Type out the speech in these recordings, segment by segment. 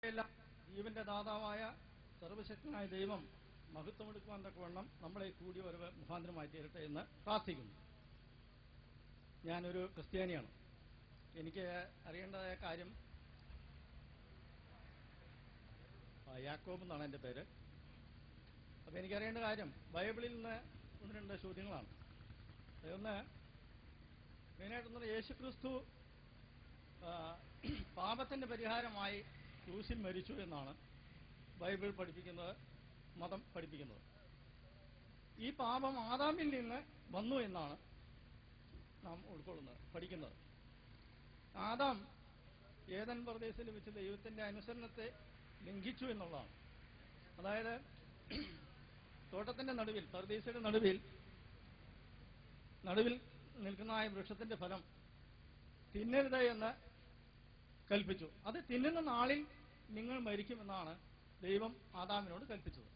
എല്ലാം ജീവന്റെ ദാതാവായ സർവശക്തനായ ദൈവം മഹത്വമെടുക്കുവാൻ തക്കവണ്ണം നമ്മളെ കൂടി വരവ് മുഖാന്തരമായി തീരട്ടെ എന്ന് പ്രാർത്ഥിക്കുന്നു ഞാനൊരു ക്രിസ്ത്യാനിയാണ് എനിക്ക് അറിയേണ്ടതായ കാര്യം ആ, യാക്കോബ് എന്നാണ് എൻ്റെ പേര് അപ്പോൾ എനിക്കറിയേണ്ട കാര്യം ബൈബിളിൽ നിന്ന് ഒന്ന് രണ്ട് ചോദ്യങ്ങളാണ് അതൊന്ന് മെയിനായിട്ടൊന്ന് യേശു ക്രിസ്തു ആ, പാപത്തിന്റെ പരിഹാരമായി ക്രൂശിൽ മരിച്ചു എന്നാണ് ബൈബിൾ പഠിപ്പിക്കുന്നത് മതം പഠിപ്പിക്കുന്നത് ഈ പാപം ആദാമിൽ നിന്ന് വന്നു എന്നാണ് നാം ഉൾക്കൊള്ളുന്നത് പഠിക്കുന്നത് ആദാം ഏതൻ പ്രദേശത്തിൽ വെച്ച് ദൈവത്തിന്റെ അനുസരണത്തെ ലംഘിച്ചു എന്നുള്ളതാണ് അതായത് തോട്ടത്തിന്റെ നടുവിൽ പർദീസയുടെ നടുവിൽ നടുവിൽ നിൽക്കുന്ന ആ വൃക്ഷത്തിന്റെ ഫലം തിന്നരുത് എന്ന് കൽപ്പിച്ചു അത് തിന്നുന്ന നാളിൽ നിങ്ങൾ മരിക്കുമെന്നാണ് ദൈവം ആദാമിനോട് കൽപ്പിച്ചത്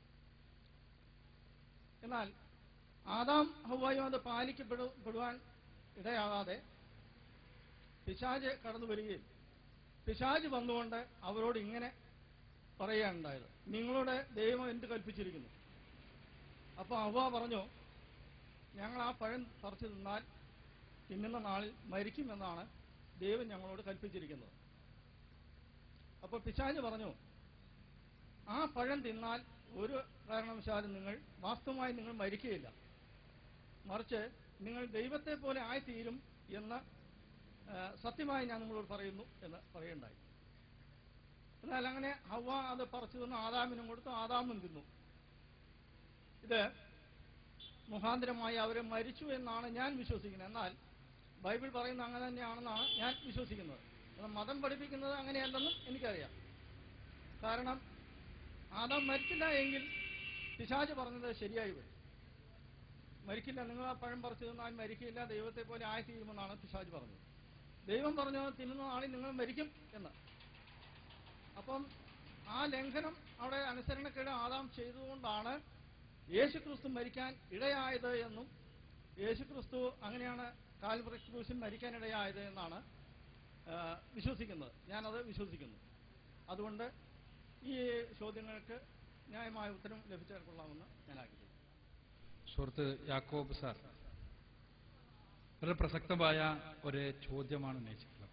എന്നാൽ ആദാം ഹൗവായും അത് പാലിക്കപ്പെടുവാൻ ഇടയാകാതെ പിശാജ് കടന്നു വരികയും പിശാജ് വന്നുകൊണ്ട് അവരോട് ഇങ്ങനെ പറയുകയുണ്ടായത് നിങ്ങളുടെ ദൈവം എന്ത് കൽപ്പിച്ചിരിക്കുന്നു അപ്പോൾ അവ പറഞ്ഞു ഞങ്ങൾ ആ പഴം പറിച്ചു തിന്നാൽ തിന്നുന്ന നാളിൽ മരിക്കുമെന്നാണ് ദൈവം ഞങ്ങളോട് കൽപ്പിച്ചിരിക്കുന്നത് അപ്പോൾ പിശാജ് പറഞ്ഞു ആ പഴം തിന്നാൽ ഒരു കാരണവശാലും നിങ്ങൾ വാസ്തവമായി നിങ്ങൾ മരിക്കുകയില്ല മറിച്ച് നിങ്ങൾ ദൈവത്തെ പോലെ ആയിത്തീരും എന്ന് ആ, സത്യമായി ഞാൻ നിങ്ങളോട് പറയുന്നു എന്ന് പറയുണ്ടായി എന്നാൽ അങ്ങനെ ഹവ അത് പറിച്ചു തിന്ന് ആദാമിനും കൊടുത്തു ആദാമും തിന്നു ഇത് മുഖാന്തരമായി അവരെ മരിച്ചു എന്നാണ് ഞാൻ വിശ്വസിക്കുന്നത് എന്നാൽ ബൈബിൾ പറയുന്നത് അങ്ങനെ തന്നെയാണെന്നാണ് ഞാൻ വിശ്വസിക്കുന്നത് അത് മതം പഠിപ്പിക്കുന്നത് അങ്ങനെയല്ലെന്നും എനിക്കറിയാം കാരണം ആദാം മരിച്ചില്ല എങ്കിൽ പിശാച് പറഞ്ഞത് ശരിയായി വരും മരിക്കില്ല നിങ്ങൾ ആ പഴം പറിച്ചു തിന്നാൽ മരിക്കില്ല ദൈവത്തെ പോലെ ആയിത്തീരുമെന്നാണ് പിശാജ് പറഞ്ഞത് ദൈവം പറഞ്ഞു തിന്നുന്ന നാളിൽ നിങ്ങൾ മരിക്കും എന്ന് അപ്പം ആ ലംഘനം അവിടെ അനുസരണക്കേട് ആദാം ചെയ്തുകൊണ്ടാണ് യേശുക്രിസ്തു മരിക്കാൻ ഇടയായത് എന്നും യേശുക്രിസ്തു അങ്ങനെയാണ് കാൽവറി ക്രൂശിൽ മരിക്കാൻ ഇടയായത് എന്നാണ് ആ, വിശ്വസിക്കുന്നത് ഞാനത് വിശ്വസിക്കുന്നു അതുകൊണ്ട് ഈ ചോദ്യങ്ങൾക്ക് ന്യായമായ ഉത്തരം ലഭിച്ചാൽ കൊള്ളാമെന്ന് ഞാൻ ആഗ്രഹിക്കുന്നു സുഹൃത്ത് യാക്കോബ് സാർ വളരെ പ്രസക്തമായ ഒരു ചോദ്യമാണ് ഉന്നയിച്ചിട്ടുള്ളത്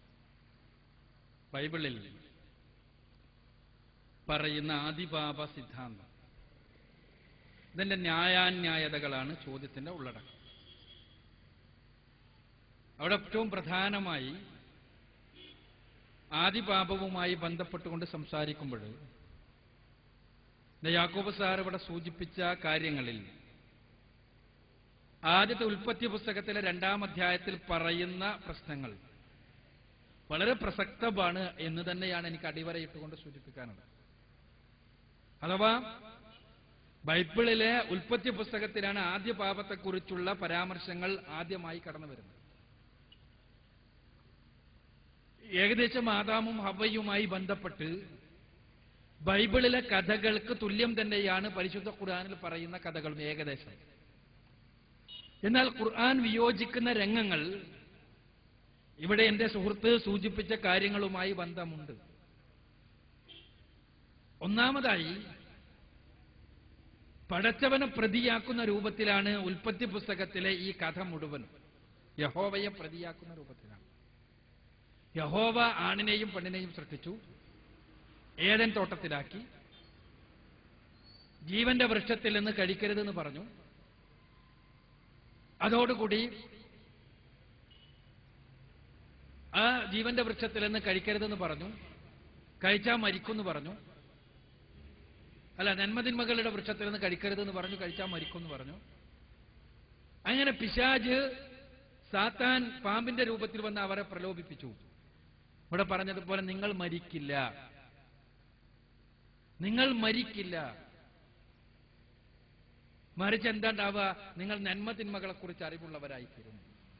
ബൈബിളിൽ പറയുന്ന ആദിപാപ സിദ്ധാന്തം ഇതിന്റെ ന്യായാന്യായതകളാണ് ചോദ്യത്തിന്റെ ഉള്ളടക്കം അവിടെ ഏറ്റവും പ്രധാനമായി ആദിപാപവുമായി ബന്ധപ്പെട്ടുകൊണ്ട് സംസാരിക്കുമ്പോൾ ദേ യാക്കോബ് സാർ ഇവിടെ സൂചിപ്പിച്ച കാര്യങ്ങളിൽ ആദ്യത്തെ ഉൽപ്പത്തി പുസ്തകത്തിലെ രണ്ടാം അധ്യായത്തിൽ പറയുന്ന പ്രശ്നങ്ങൾ വളരെ പ്രസക്തമാണ് എന്ന് തന്നെയാണ് എനിക്ക് അടിവരയിട്ടുകൊണ്ട് സൂചിപ്പിക്കാനുള്ളത് അഥവാ ബൈബിളിലെ ഉൽപ്പത്തി പുസ്തകത്തിലാണ് ആദ്യ പാപത്തെക്കുറിച്ചുള്ള പരാമർശങ്ങൾ ആദ്യമായി കടന്നു വരുന്നത് ഏകദേശം ആദാമും ഹവയുമായി ബന്ധപ്പെട്ട് ബൈബിളിലെ കഥകൾക്ക് തുല്യം തന്നെയാണ് പരിശുദ്ധ ഖുർആനിൽ പറയുന്ന കഥകളും ഏകദേശം എന്നാൽ ഖുർആൻ വിയോജിക്കുന്ന രംഗങ്ങൾ ഇവിടെ എന്റെ സുഹൃത്ത് സൂചിപ്പിച്ച കാര്യങ്ങളുമായി ബന്ധമുണ്ട് ഒന്നാമതായി പടച്ചവനെ പ്രതിയാക്കുന്ന രൂപത്തിലാണ് ഉൽപ്പത്തി പുസ്തകത്തിലെ ഈ കഥ മുഴുവൻ യഹോവയെ പ്രതിയാക്കുന്ന രൂപത്തിലാണ് യഹോവ ആണിനെയും പെണ്ണിനെയും സൃഷ്ടിച്ചു ഏതൻ തോട്ടത്തിലാക്കി ജീവന്റെ വൃക്ഷത്തിൽ നിന്ന് കഴിക്കരുതെന്ന് പറഞ്ഞു അതോടുകൂടി ആ ജീവന്റെ വൃക്ഷത്തിൽ നിന്ന് കഴിക്കരുതെന്ന് പറഞ്ഞു കഴിച്ചാൽ മരിക്കുമെന്ന് പറഞ്ഞു അല്ല നന്മതിന്മകളുടെ വൃക്ഷത്തിൽ നിന്ന് കഴിക്കരുതെന്ന് പറഞ്ഞു കഴിച്ചാൽ മരിക്കുമെന്ന് പറഞ്ഞു അങ്ങനെ പിശാജ് സാത്താൻ പാമ്പിന്റെ രൂപത്തിൽ വന്ന് അവരെ പ്രലോഭിപ്പിച്ചു ഇവിടെ പറഞ്ഞതുപോലെ നിങ്ങൾ മരിക്കില്ല നിങ്ങൾ മരിക്കില്ല മറിച്ച് എന്താണ്ടാവുക നിങ്ങൾ നന്മ തിന്മകളെ കുറിച്ച് അറിവുള്ളവരായിത്തീരും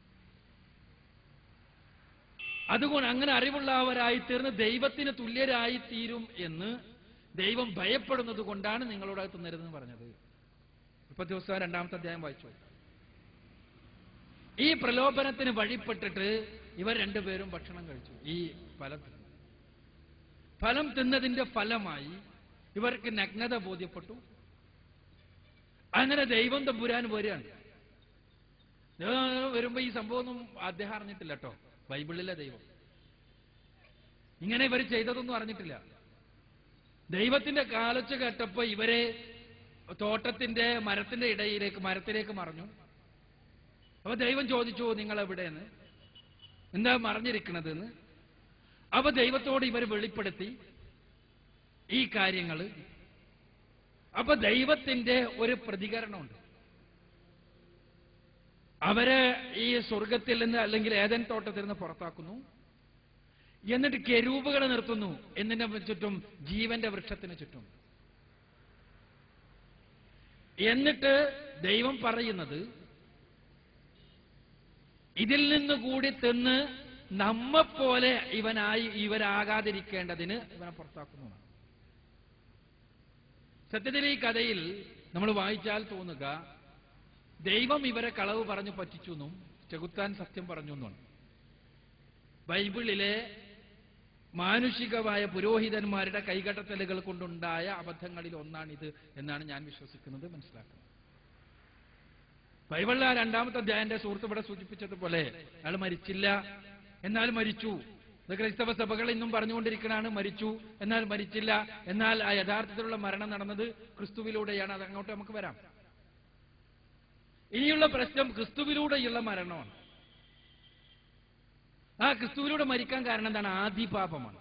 അതുകൊണ്ട് അങ്ങനെ അറിവുള്ളവരായി തീർന്ന് ദൈവത്തിന് തുല്യരായി തീരും എന്ന് ദൈവം ഭയപ്പെടുന്നത് കൊണ്ടാണ് നിങ്ങളോട് അത് തിന്നരുതെന്ന് പറഞ്ഞത് ഇപ്പൊ ദിവസം രണ്ടാമത്തെ അധ്യായം വായിച്ചു ഈ പ്രലോഭനത്തിന് വഴിപ്പെട്ടിട്ട് ഇവർ രണ്ടുപേരും ഭക്ഷണം കഴിച്ചു ഈ ഫലത്തിൽ ഫലം തിന്നതിന്റെ ഫലമായി ഇവർക്ക് നഗ്നത ബോധ്യപ്പെട്ടു അങ്ങനെ ദൈവം തമ്പുരാൻ വരികയാണ് ദൈവം വരുമ്പോ ഈ സംഭവമൊന്നും അദ്ദേഹം അറിഞ്ഞിട്ടില്ല കേട്ടോ ബൈബിളിലെ ദൈവം ഇങ്ങനെ ഇവർ ചെയ്തതൊന്നും അറിഞ്ഞിട്ടില്ല ദൈവത്തിന്റെ കാലൊച്ച കേട്ടപ്പോ ഇവരെ തോട്ടത്തിന്റെ മരത്തിന്റെ ഇടയിലേക്ക് മരത്തിലേക്ക് മറഞ്ഞു അപ്പൊ ദൈവം ചോദിച്ചു നിങ്ങൾ എവിടെയെന്ന് എന്താ മറഞ്ഞിരിക്കണത് എന്ന് അപ്പൊ ദൈവത്തോട് ഇവർ വെളിപ്പെടുത്തി ഈ കാര്യങ്ങൾ അപ്പൊ ദൈവത്തിന്റെ ഒരു പ്രതികരണമുണ്ട് അവരെ ഈ സ്വർഗത്തിൽ നിന്ന് അല്ലെങ്കിൽ ഏതൻ തോട്ടത്തിൽ നിന്ന് പുറത്താക്കുന്നു എന്നിട്ട് കെരൂപുകളെ നിർത്തുന്നു എന്നിന്റെ ചുറ്റും ജീവന്റെ വൃക്ഷത്തിന് ചുറ്റും എന്നിട്ട് ദൈവം പറയുന്നത് ഇതിൽ നിന്ന് കൂടി തിന്ന് നമ്മെപ്പോലെ ഇവനായി ഇവരാകാതിരിക്കേണ്ടതിന് ഇവനെ പുറത്താക്കുന്നു എന്നാണ്. സത്യത്തിൽ ഈ കഥയിൽ നമ്മൾ വായിച്ചാൽ തോന്നുക ദൈവം ഇവരെ കളവ് പറഞ്ഞു പറ്റിച്ചു എന്നും ചെകുത്താൻ സത്യം പറഞ്ഞു എന്നുമാണ് ബൈബിളിലെ മാനുഷികമായ പുരോഹിതന്മാരുടെ കൈകടത്തലുകൾ കൊണ്ടുണ്ടായ അബദ്ധങ്ങളിൽ ഒന്നാണിത് എന്നാണ് ഞാൻ വിശ്വസിക്കുന്നത് മനസ്സിലാക്കുന്നത് ബൈബിളിലെ ആ രണ്ടാമത്തെ അധ്യായന്റെ സുഹൃത്ത് ഇവിടെ സൂചിപ്പിച്ചതുപോലെ അയാൾ മരിച്ചില്ല എന്നാൽ മരിച്ചു ഇത് ക്രൈസ്തവ സഭകൾ ഇന്നും പറഞ്ഞുകൊണ്ടിരിക്കണാണ് മരിച്ചു എന്നാൽ മരിച്ചില്ല എന്നാൽ ആ യഥാർത്ഥത്തിലുള്ള മരണം നടന്നത് ക്രിസ്തുവിലൂടെയാണ് അത് അങ്ങോട്ട് നമുക്ക് വരാം ഇനിയുള്ള പ്രശ്നം ക്രിസ്തുവിലൂടെയുള്ള മരണമാണ് ആ ക്രിസ്തുവിലൂടെ മരിക്കാൻ കാരണം എന്താണ് ആദിപാപമാണ്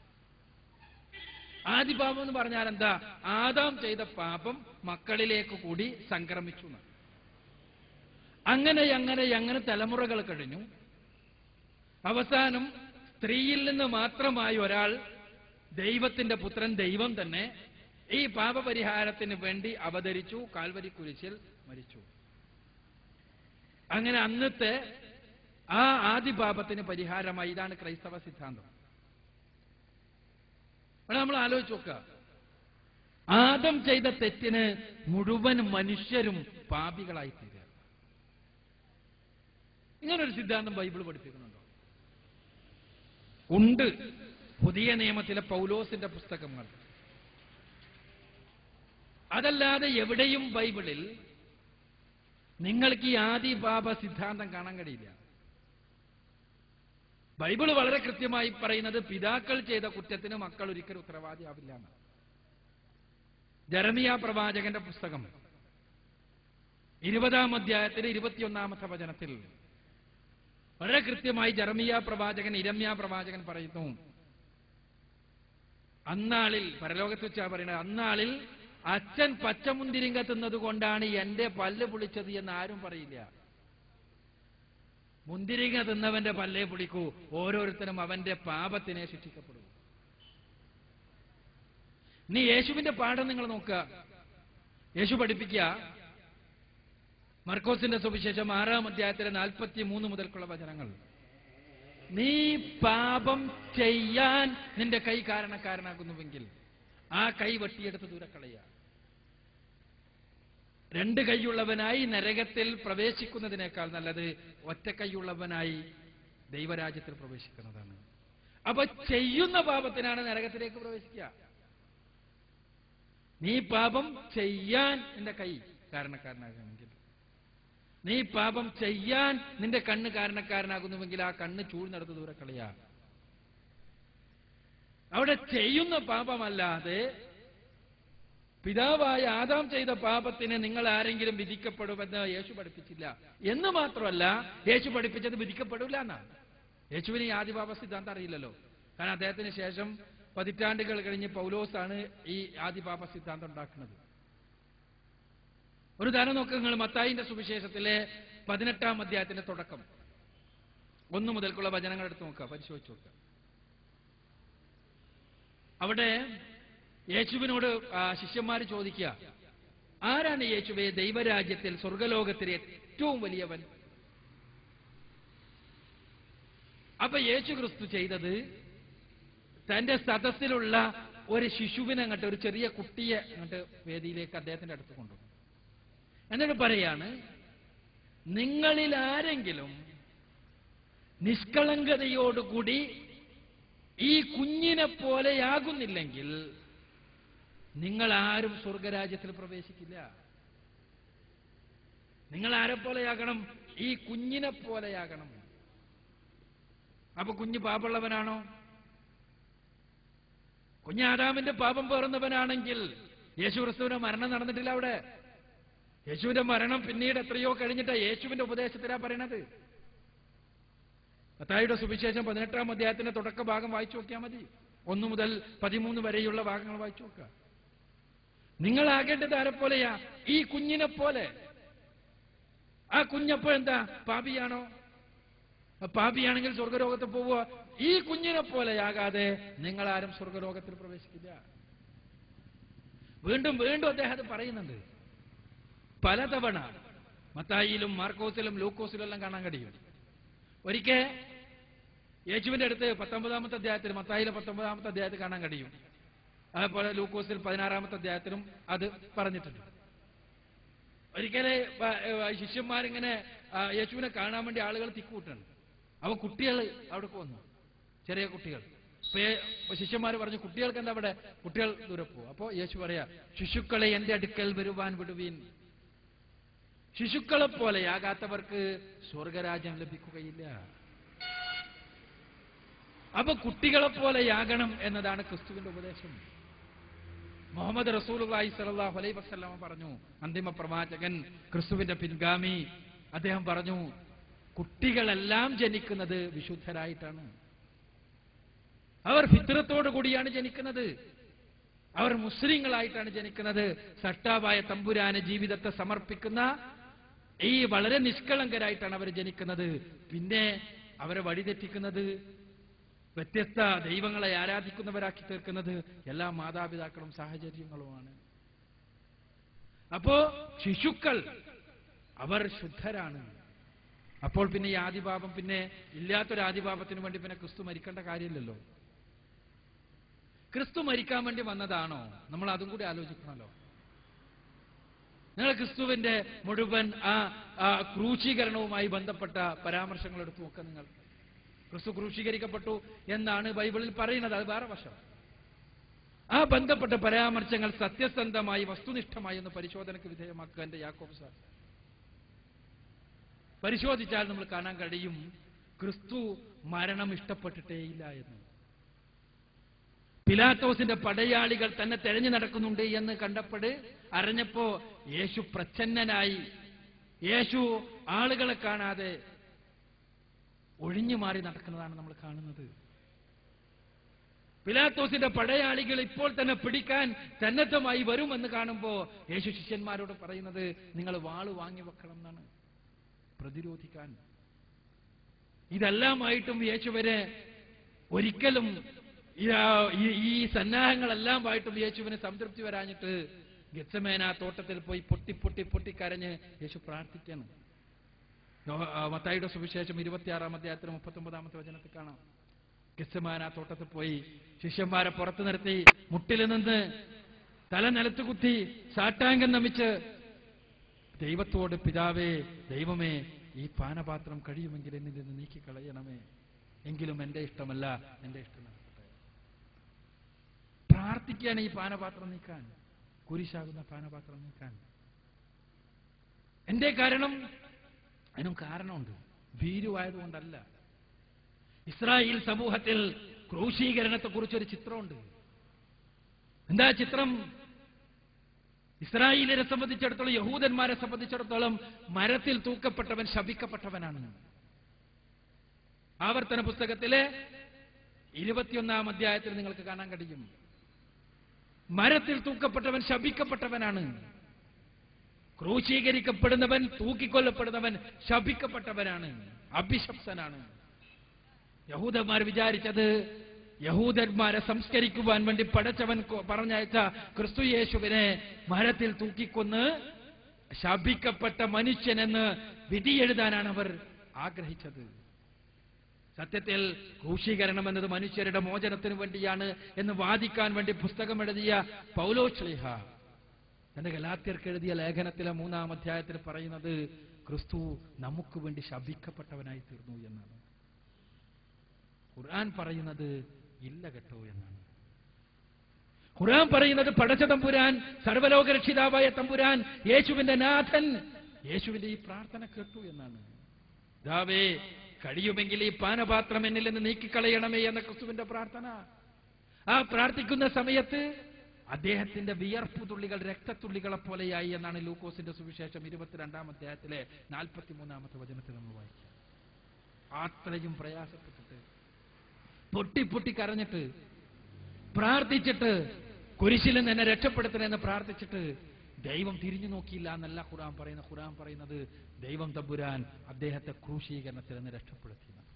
ആദിപാപം എന്ന് പറഞ്ഞാൽ എന്താ ആദാം ചെയ്ത പാപം മക്കളിലേക്ക് കൂടി സംക്രമിച്ചു എന്നാണ്. അങ്ങനെ അങ്ങനെ അങ്ങനെ തലമുറകൾ കഴിഞ്ഞു അവസാനം സ്ത്രീയിൽ നിന്ന് മാത്രമായി ഒരാൾ ദൈവത്തിന്റെ പുത്രൻ ദൈവം തന്നെ ഈ പാപപരിഹാരത്തിന് വേണ്ടി അവതരിച്ചു കാൽവരി കുരിശിൽ മരിച്ചു അങ്ങനെ അന്നത്തെ ആ ആദിപാപത്തിന് പരിഹാരമായി ഇതാണ് ക്രൈസ്തവ സിദ്ധാന്തം അവിടെ നമ്മൾ ആലോചിച്ച് നോക്കുക ആദം ചെയ്ത തെറ്റിന് മുഴുവൻ മനുഷ്യരും പാപികളായി തീരുക ഇങ്ങനൊരു സിദ്ധാന്തം ബൈബിൾ പഠിപ്പിക്കുന്നുണ്ടോ ഉണ്ട് പുതിയ നിയമത്തിലെ പൗലോസിന്റെ പുസ്തകങ്ങൾ അതല്ലാതെ എവിടെയും ബൈബിളിൽ നിങ്ങൾക്ക് ഈ ആദിപാപ സിദ്ധാന്തം കാണാൻ കഴിയില്ല ബൈബിൾ വളരെ കൃത്യമായി പറയുന്നത് പിതാക്കൾ ചെയ്ത കുറ്റത്തിന് മക്കൾ ഒരിക്കലും ഉത്തരവാദിയാവില്ല എന്ന് ജരമിയ പ്രവാചകന്റെ പുസ്തകം ഇരുപതാം അധ്യായത്തിലെ ഇരുപത്തിയൊന്നാമത്തെ വചനത്തിൽ വളരെ കൃത്യമായി ജർമിയ പ്രവാചകൻ ഇരമ്യ പ്രവാചകൻ പറയുന്നു അന്നാളിൽ പരലോകത്ത് വെച്ചാ പറയുന്നത് അന്നാളിൽ അച്ഛൻ പച്ചമുന്തിരിങ്ക തിന്നത് കൊണ്ടാണ് എന്റെ പല്ല് പുളിച്ചത് എന്ന് ആരും പറയില്ല മുന്തിരിങ്ങ തിന്നവന്റെ പല്ലേ പുളിക്കൂ ഓരോരുത്തരും അവന്റെ പാപത്തിനെ ശിക്ഷിക്കപ്പെടും നീ യേശുവിന്റെ പാഠം നിങ്ങൾ നോക്കുക യേശു പഠിപ്പിക്കുക മർക്കോസിന്റെ സുവിശേഷം ആറാം അധ്യായത്തിലെ നാൽപ്പത്തി മൂന്ന് മുതൽക്കുള്ള വചനങ്ങൾ നീ പാപം ചെയ്യാൻ നിന്റെ കൈ കാരണക്കാരനാകുന്നുവെങ്കിൽ ആ കൈ വെട്ടിയെടുത്ത് ദൂരക്കളയുക രണ്ട് കൈയുള്ളവനായി നരകത്തിൽ പ്രവേശിക്കുന്നതിനേക്കാൾ നല്ലത് ഒറ്റ കൈയുള്ളവനായി ദൈവരാജ്യത്തിൽ പ്രവേശിക്കുന്നതാണ് അപ്പൊ ചെയ്യുന്ന പാപത്തിനാണ് നരകത്തിലേക്ക് പ്രവേശിക്കുക നീ പാപം ചെയ്യാൻ നിന്റെ കൈ കാരണക്കാരനാകുമെങ്കിൽ നീ പാപം ചെയ്യാൻ നിന്റെ കണ്ണ് കാരണക്കാരനാകുന്നുവെങ്കിൽ ആ കണ്ണ് ചൂഴ്ന്നെടുത്ത് ദൂരെ കളയാ അവിടെ ചെയ്യുന്ന പാപമല്ലാതെ പിതാവായ ആദാം ചെയ്ത പാപത്തിന് നിങ്ങൾ ആരെങ്കിലും വിധിക്കപ്പെടുമെന്ന് യേശു പഠിപ്പിച്ചില്ല എന്ന് മാത്രമല്ല യേശു പഠിപ്പിച്ചത് വിധിക്കപ്പെടില്ല എന്നാണ് യേശുവിന് ഈ ആദിപാപ സിദ്ധാന്തം അറിയില്ലല്ലോ കാരണം അദ്ദേഹത്തിന് ശേഷം പതിറ്റാണ്ടുകൾ കഴിഞ്ഞ് പൗലോസാണ് ഈ ആദിപാപ സിദ്ധാന്തം ഉണ്ടാക്കുന്നത് ഒരു ഉദാഹരണം നോക്കുക നിങ്ങൾ മത്തായിന്റെ സുവിശേഷത്തിലെ പതിനെട്ടാം അധ്യായത്തിന്റെ തുടക്കം ഒന്നു മുതൽക്കുള്ള വചനങ്ങൾ എടുത്ത് നോക്കുക പരിശോധിച്ച് നോക്കുക അവിടെ യേശുവിനോട് ആ, ശിഷ്യന്മാർ ചോദിക്കുക ആരാണ് യേശുവെ ദൈവരാജ്യത്തിൽ സ്വർഗലോകത്തിലെ ഏറ്റവും വലിയവൻ അപ്പൊ യേശു ക്രിസ്തു ചെയ്തത് തന്റെ സദസ്സിലുള്ള ഒരു ശിശുവിനെ അങ്ങോട്ട് ഒരു ചെറിയ കുട്ടിയെ അങ്ങോട്ട് വേദിയിലേക്ക് അദ്ദേഹത്തിന്റെ അടുത്ത് കൊണ്ടുവന്നു എന്നിട്ട് പറയാണ് നിങ്ങളിൽ ആരെങ്കിലും നിഷ്കളങ്കതയോടുകൂടി ഈ കുഞ്ഞിനെ പോലെയാകുന്നില്ലെങ്കിൽ നിങ്ങൾ ആരും സ്വർഗരാജ്യത്തിൽ പ്രവേശിക്കില്ല നിങ്ങൾ ആരെ പോലെയാകണം ഈ കുഞ്ഞിനെ പോലെയാകണം അപ്പൊ കുഞ്ഞ് പാപമുള്ളവനാണോ കുഞ്ഞ് ആദാമിന്റെ പാപം പേറുന്നവനാണെങ്കിൽ യേശു ക്രിസ്തുവിന്റെ മരണം നടന്നിട്ടില്ല അവിടെ യേശുവിന്റെ മരണം പിന്നീട് എത്രയോ കഴിഞ്ഞിട്ടാ യേശുവിന്റെ ഉപദേശത്തിലാ പറയണത് മത്തായിയുടെ സുവിശേഷം പതിനെട്ടാം അധ്യായത്തിന്റെ തുടക്ക ഭാഗം വായിച്ചു നോക്കിയാൽ മതി ഒന്നു മുതൽ പതിമൂന്ന് വരെയുള്ള ഭാഗങ്ങൾ വായിച്ചു നോക്കുക നിങ്ങളാകേണ്ടത് ആരെപ്പോലെയാ ഈ കുഞ്ഞിനെ പോലെ ആ കുഞ്ഞപ്പോ എന്താ പാപിയാണോ ആ പാപിയാണെങ്കിൽ സ്വർഗലോകത്ത് പോവുക ഈ കുഞ്ഞിനെ പോലെയാകാതെ നിങ്ങളാരും സ്വർഗലോകത്തിൽ പ്രവേശിക്കില്ല വീണ്ടും വീണ്ടും അദ്ദേഹം അത് പറയുന്നുണ്ട് പലതവണ മത്തായിയിലും മാർക്കോസിലും ലൂക്കോസിലും എല്ലാം കാണാൻ കഴിയും ഒരിക്കൽ യേശുവിന്റെ അടുത്ത് പത്തൊമ്പതാമത്തെ അധ്യായത്തിൽ മത്തായിലെ പത്തൊമ്പതാമത്തെ അധ്യായത്തിൽ കാണാൻ കഴിയും അതുപോലെ ലൂക്കോസിൽ പതിനാറാമത്തെ അധ്യായത്തിലും അത് പറഞ്ഞിട്ടുണ്ട് ഒരിക്കലെ ശിഷ്യന്മാരിങ്ങനെ ആ, യേശുവിനെ കാണാൻ വേണ്ടി ആളുകൾ തിക്കൂട്ടാണ് അവ കുട്ടികൾ അവിടെ വന്നു ചെറിയ കുട്ടികൾ അപ്പൊ ഏ- ശിഷ്യന്മാർ പറഞ്ഞു കുട്ടികൾക്ക് എന്താ അവിടെ കുട്ടികൾ ദൂരെ പോകും അപ്പോ യേശു പറയാ ശിശുക്കളെ എന്റെ അടുക്കൽ വരുവാൻ വിടുവീൻ ശിശുക്കളെ പോലെയാകാത്തവർക്ക് സ്വർഗരാജ്യം ലഭിക്കുകയില്ല അപ്പൊ കുട്ടികളെ പോലെയാകണം എന്നതാണ് ക്രിസ്തുവിന്റെ ഉപദേശം മുഹമ്മദ് റസൂലുള്ളാഹി സ്വല്ലല്ലാഹു അലൈഹി വസല്ലമ പറഞ്ഞു അന്തിമ പ്രവാചകൻ ക്രിസ്തുവിന്റെ പിൻഗാമി അദ്ദേഹം പറഞ്ഞു കുട്ടികളെല്ലാം ജനിക്കുന്നത് വിശുദ്ധരായിട്ടാണ് അവർ ഫിത്രത്തോടു കൂടിയാണ് ജനിക്കുന്നത് അവർ മുസ്ലിങ്ങളായിട്ടാണ് ജനിക്കുന്നത് സട്ടാവായ തമ്പുരാന് ജീവിതത്തെ സമർപ്പിക്കുന്ന ഈ വളരെ നിഷ്കളങ്കരായിട്ടാണ് അവർ ജനിക്കുന്നത് പിന്നെ അവരെ വഴിതെറ്റിക്കുന്നത് വ്യത്യസ്ത ദൈവങ്ങളെ ആരാധിക്കുന്നവരാക്കി തീർക്കുന്നത് എല്ലാ മാതാപിതാക്കളും സാഹചര്യങ്ങളുമാണ് അപ്പോ ശിശുക്കൾ അവർ ശുദ്ധരാണ് അപ്പോൾ പിന്നെ ഈ ആദിപാപം പിന്നെ ഇല്ലാത്തൊരു ആദിപാപത്തിന് വേണ്ടി പിന്നെ ക്രിസ്തു മരിക്കേണ്ട കാര്യമില്ലല്ലോ ക്രിസ്തു മരിക്കാൻ വേണ്ടി വന്നതാണോ നമ്മൾ അതും കൂടി ആലോചിക്കണമല്ലോ നിങ്ങൾ ക്രിസ്തുവിന്റെ മുഴുവൻ ആ ആ ക്രൂശീകരണവുമായി ബന്ധപ്പെട്ട പരാമർശങ്ങൾ എടുത്തു നോക്കുക നിങ്ങൾ ക്രിസ്തു ക്രൂശീകരിക്കപ്പെട്ടു എന്നാണ് ബൈബിളിൽ പറയുന്നത് അത് വേറെ വശം ആ ബന്ധപ്പെട്ട പരാമർശങ്ങൾ സത്യസന്ധമായി വസ്തുനിഷ്ഠമായി ഒന്ന് പരിശോധനയ്ക്ക് വിധേയമാക്കുക എന്റെ യാക്കോബ് സാർ പരിശോധിച്ചാൽ നമ്മൾ കാണാൻ കഴിയും ക്രിസ്തു മരണം ഇഷ്ടപ്പെട്ടിട്ടേയില്ല എന്ന് പിലാത്തോസിന്റെ പടയാളികൾ തന്നെ തെരഞ്ഞു നടക്കുന്നുണ്ട് എന്ന് കണ്ടപ്പോൾ അറിഞ്ഞപ്പോ യേശു പ്രച്ഛന്നനായി യേശു ആളുകളെ കാണാതെ ഒഴിഞ്ഞു മാറി നടക്കുന്നതാണ് നമ്മൾ കാണുന്നത് പിലാത്തോസിന്റെ പടയാളികൾ ഇപ്പോൾ തന്നെ പിടിക്കാൻ സന്നദ്ധമായി വരുമെന്ന് കാണുമ്പോ യേശു ശിഷ്യന്മാരോട് പറയുന്നത് നിങ്ങൾ വാള് വാങ്ങി വെക്കണം എന്നാണ് പ്രതിരോധിക്കാൻ ഇതെല്ലാമായിട്ടും യേശുവിനെ ഒരിക്കലും ഈ- ആ- ഈ- ഈ സന്നാഹങ്ങളെല്ലാമായിട്ടും യേശുവിന് സംതൃപ്തി വരാഞ്ഞിട്ട് ഗച്ചമേന തോട്ടത്തിൽ പോയി പൊട്ടി പൊട്ടി പൊട്ടി കരഞ്ഞ് യേശു പ്രാർത്ഥിക്കണം യോ- ആ, മത്തായിയുടെ സുവിശേഷം ഇരുപത്തിയാറാം അധ്യായത്തിന് മുപ്പത്തൊമ്പതാമത്തെ വചനത്തിൽ കാണാം ഗച്ചമാന തോട്ടത്തിൽ പോയി ശിഷ്യന്മാരെ പുറത്തു നിർത്തി മുട്ടിൽ നിന്ന് തല നിലത്ത് കുത്തി സാട്ടാംഗം നമിച്ച് ദൈവത്തോട് പിതാവേ ദൈവമേ ഈ പാനപാത്രം കഴിയുമെങ്കിൽ എന്നിൽ നിന്ന് നീക്കിക്കളയണമേ എങ്കിലും എന്റെ ഇഷ്ടമല്ല എന്റെ ഇഷ്ടം നടക്കട്ടെ പ്രാർത്ഥിക്കുകയാണ് ഈ പാനപാത്രം നീക്കാൻ കുരിശാകുന്ന പാനപാത്രം നീക്കാൻ എന്റെ കാരണം അതിനും കാരണമുണ്ട് ഭീരുവായതുകൊണ്ടല്ല ഇസ്രായേൽ സമൂഹത്തിൽ ക്രൂശീകരണത്തെ കുറിച്ചൊരു ചിത്രമുണ്ട് എന്താ ചിത്രം ഇസ്രായേലിനെ സംബന്ധിച്ചിടത്തോളം യഹൂദന്മാരെ സംബന്ധിച്ചിടത്തോളം മരത്തിൽ തൂക്കപ്പെട്ടവൻ ശപിക്കപ്പെട്ടവനാണ് ആവർത്തന പുസ്തകത്തിലെ ഇരുപത്തിയൊന്നാം അധ്യായത്തിൽ നിങ്ങൾക്ക് കാണാൻ കഴിയും മരത്തിൽ തൂക്കപ്പെട്ടവൻ ശപിക്കപ്പെട്ടവനാണ് ക്രൂശീകരിക്കപ്പെടുന്നവൻ തൂക്കിക്കൊല്ലപ്പെടുന്നവൻ ശപിക്കപ്പെട്ടവനാണ് അഭിശംസനാണ് യഹൂദന്മാർ വിചാരിച്ചത് യഹൂദന്മാരെ സംസ്കരിക്കുവാൻ വേണ്ടി പടച്ചവൻ കൊ- പറഞ്ഞയച്ച ക്രിസ്തു യേശുവിനെ മരത്തിൽ തൂക്കിക്കൊന്ന് ശപിക്കപ്പെട്ട മനുഷ്യനെന്ന് വിധി എഴുതാനാണ് അവർ ആഗ്രഹിച്ചത് സത്യത്തിൽ ക്രൂശീകരണം എന്നത് മനുഷ്യരുടെ മോചനത്തിന് വേണ്ടിയാണ് എന്ന് വാദിക്കാൻ വേണ്ടി പുസ്തകം എഴുതിയ പൗലോ ശ്ലീഹ തന്റെ ഗലാത്യർക്ക് എഴുതിയ ലേഖനത്തിലെ മൂന്നാം അധ്യായത്തിൽ പറയുന്നത് ക്രിസ്തു നമുക്ക് വേണ്ടി ശപിക്കപ്പെട്ടവനായി തീർന്നു എന്നാണ് ഖുർആൻ പറയുന്നത് ഇല്ല കേട്ടോ എന്നാണ് ഖുർആൻ പറയുന്നത് പടച്ച തമ്പുരാൻ സർവലോക രക്ഷിതാവായ തമ്പുരാൻ യേശുവിന്റെ നാഥൻ യേശുവിന്റെ ഈ പ്രാർത്ഥന കേട്ടു എന്നാണ് ദാവേ കഴിയുമെങ്കിൽ ഈ പാനപാത്രം എന്നിൽ നിന്ന് നീക്കിക്കളയണമേ എന്ന ക്രിസ്തുവിന്റെ പ്രാർത്ഥന ആ പ്രാർത്ഥിക്കുന്ന സമയത്ത് അദ്ദേഹത്തിന്റെ വിയർപ്പ് തുള്ളികൾ രക്തത്തുള്ളികളെ പോലെയായി എന്നാണ് ലൂക്കോസിന്റെ സുവിശേഷം ഇരുപത്തിരണ്ടാം അധ്യായത്തിലെ നാൽപ്പത്തിമൂന്നാമത്തെ വചനത്തിൽ നമ്മൾ വായിക്കുക അത്രയും പ്രയാസപ്പെട്ടിട്ട് പൊട്ടി പൊട്ടി കരഞ്ഞിട്ട് പ്രാർത്ഥിച്ചിട്ട് കുരിശിൽ നിന്ന് എന്നെ രക്ഷപ്പെടുത്തണമെന്ന് പ്രാർത്ഥിച്ചിട്ട് ദൈവം തിരിഞ്ഞു നോക്കിയില്ല എന്നല്ല ഖുറാൻ പറയുന്ന ഖുറാൻ പറയുന്നത് ദൈവം തമ്പുരാൻ അദ്ദേഹത്തെ ക്രൂശീകരണത്തിൽ നിന്ന് രക്ഷപ്പെടുത്തി എന്നാണ്.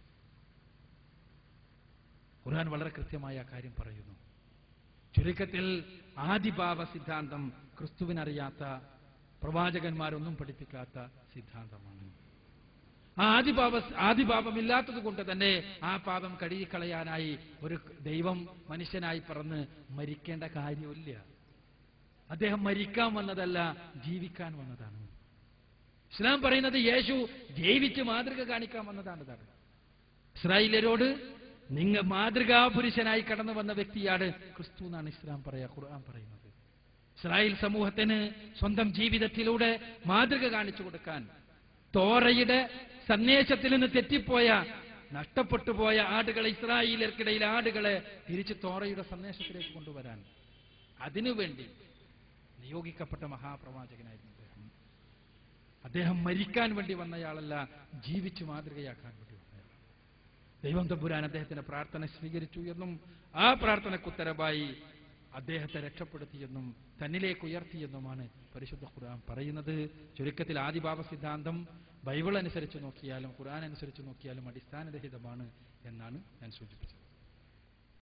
ഖുർആൻ വളരെ കൃത്യമായ ആ കാര്യം പറയുന്നു ചുരുക്കത്തിൽ ആദിഭാവ സിദ്ധാന്തം ക്രിസ്തുവിനറിയാത്ത പ്രവാചകന്മാരൊന്നും പഠിപ്പിക്കാത്ത സിദ്ധാന്തമാണ് ആ ആദിപാപ ആദിപാപമില്ലാത്തത് കൊണ്ട് തന്നെ ആ പാപം കഴുകിക്കളയാനായി ഒരു ദൈവം മനുഷ്യനായി പറന്ന് മരിക്കേണ്ട കാര്യമില്ല അദ്ദേഹം മരിക്കാൻ വന്നതല്ല ജീവിക്കാൻ വന്നതാണ് ഇസ്ലാം പറയുന്നത് യേശു ജീവിച്ച് മാതൃക കാണിക്കാൻ വന്നതാണ് ഇതാണ് ഇസ്രായേലരോട് നിങ്ങൾ മാതൃകാ പുരുഷനായി കടന്നു വന്ന വ്യക്തിയാണ് ക്രിസ്തു എന്നാണ് ഇസ്ലാം പറയാ ഖുർആൻ പറയുന്നത് ഇസ്രായേൽ സമൂഹത്തിന് സ്വന്തം ജീവിതത്തിലൂടെ മാതൃക കാണിച്ചു കൊടുക്കാൻ തോറയുടെ സന്ദേശത്തിൽ നിന്ന് തെറ്റിപ്പോയ നഷ്ടപ്പെട്ടു പോയ ആടുകളെ ഇസ്രായേലർക്കിടയിലെ ആടുകളെ തിരിച്ച് തോറയുടെ സന്ദേശത്തിലേക്ക് കൊണ്ടുവരാൻ അതിനുവേണ്ടി നിയോഗിക്കപ്പെട്ട മഹാപ്രവാചകനായിരുന്നു അദ്ദേഹം അദ്ദേഹം മരിക്കാൻ വേണ്ടി വന്നയാളല്ല ജീവിച്ച് മാതൃകയാക്കാൻ വേണ്ടി വന്നയാളാണ് ദൈവം തമ്പുരാൻ അദ്ദേഹത്തിന്റെ പ്രാർത്ഥന സ്വീകരിച്ചു എന്നും ആ പ്രാർത്ഥനയ്ക്ക് ഉത്തരവായി അദ്ദേഹത്തെ രക്ഷപ്പെടുത്തിയെന്നും തന്നിലേക്ക് ഉയർത്തിയെന്നുമാണ് പരിശുദ്ധ ഖുർആൻ പറയുന്നത് ചുരുക്കത്തിൽ ആദിഭാവ സിദ്ധാന്തം ബൈബിൾ അനുസരിച്ച് നോക്കിയാലും ഖുർആൻ അനുസരിച്ച് നോക്കിയാലും അടിസ്ഥാനരഹിതമാണ് എന്നാണ് ഞാൻ സൂചിപ്പിച്ചത്